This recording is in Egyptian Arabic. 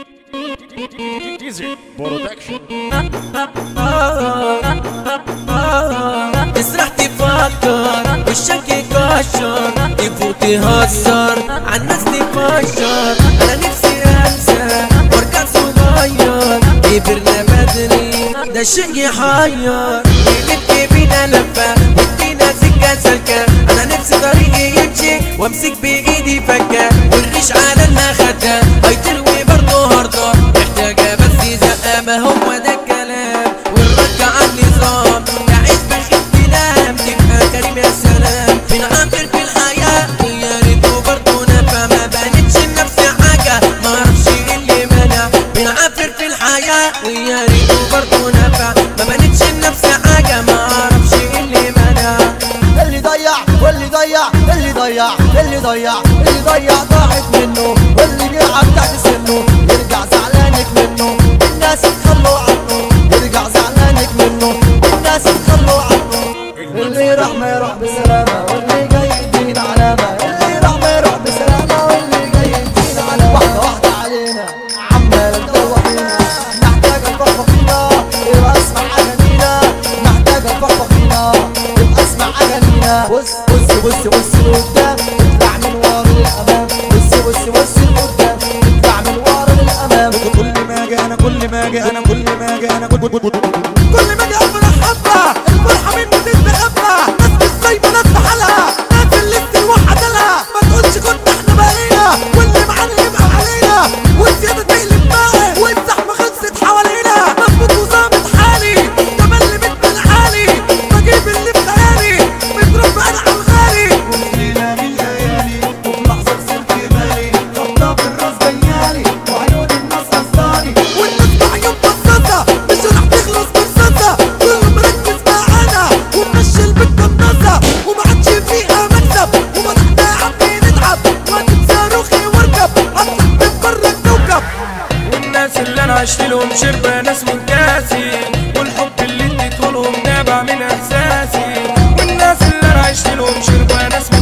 Deezer Production تسرح تفكر وشك يكشر يفوت يهزر عالناس تفشر انا نفسي انسى وارجع صغير كبرنا بدري ده شيء يحير يلف بينا لفة ودينا سكة سلكة انا نفسي طريقي يمشي وامسك بايدي فكة والريش على المخدة هيتلوي برضه هرضة محتاجة بس زقة ما هو ده الكلام والرجع على النظام يعيش بخير تنام تبقى كريم يا سلام في نعمر في الحياة يا ريته برضه نفع ما بانتش لنفسي حاجة ما اعرفش إيه اللي منع بنعافر في الحياة ويا ريته برضه نفع ما بانتش لنفسي حاجة ما اعرفش إيه اللي منع اللي ضيع واللي ضيع اللي ضيع اللي ضيع اللي ضيع ضاعت منه واللي بيلعب تحت سنه يرجع زعلانك منه الناس تخلوا عنه يرجع زعلانك منه الناس تخلوا عنه اللي راح ما يروح بسلامة واللي جاي يدينا علامة اللي راح ما يروح بسلامة واللي جاي يدينا علامة واحدة واحدة علينا عمال تدور فينا نحتاج الفخفخ فينا يبقى اسمع اغانينا نحتاج الفخفخ فينا يبقى اسمع اغانينا بص بص بص بص لقدام اطلع من ورا للامام بص بص بص لقدام اطلع من ورا للامام كل ما اجي انا كل ما اجي انا كل ما اجي انا كل كل ما اجي افرح حبه الفرحه مني تستخبى ناس مش سايبه ناس في حالها ناس اللي بتلوح عدلها ما تقولش كنت احنا بقينا واللي معانا يبقى علينا والزياده تقلب معاه والزحمه خلصت حوالينا مظبوط وظابط حالي تملي من عالي بجيب اللي في خيالي مضرب انا على الغالي ليلة من ليالي وفي لحظة خسرت بالي خبطة في الراس جيالي وعيون الناس قصداني والناس بعيون بصاصة مش راح تخلص برصاصة كله مركز معانا ومشي البت الناصة وما عادش فيها مكسب وبدأنا يا عمي نتعب وادي صاروخي واركب اطلع من بره الكوكب والناس اللي انا عشت لهم شربة ناس من كاسي والحب اللي اديته لهم نابع من احساسي والناس اللي انا عشت لهم شربة ناس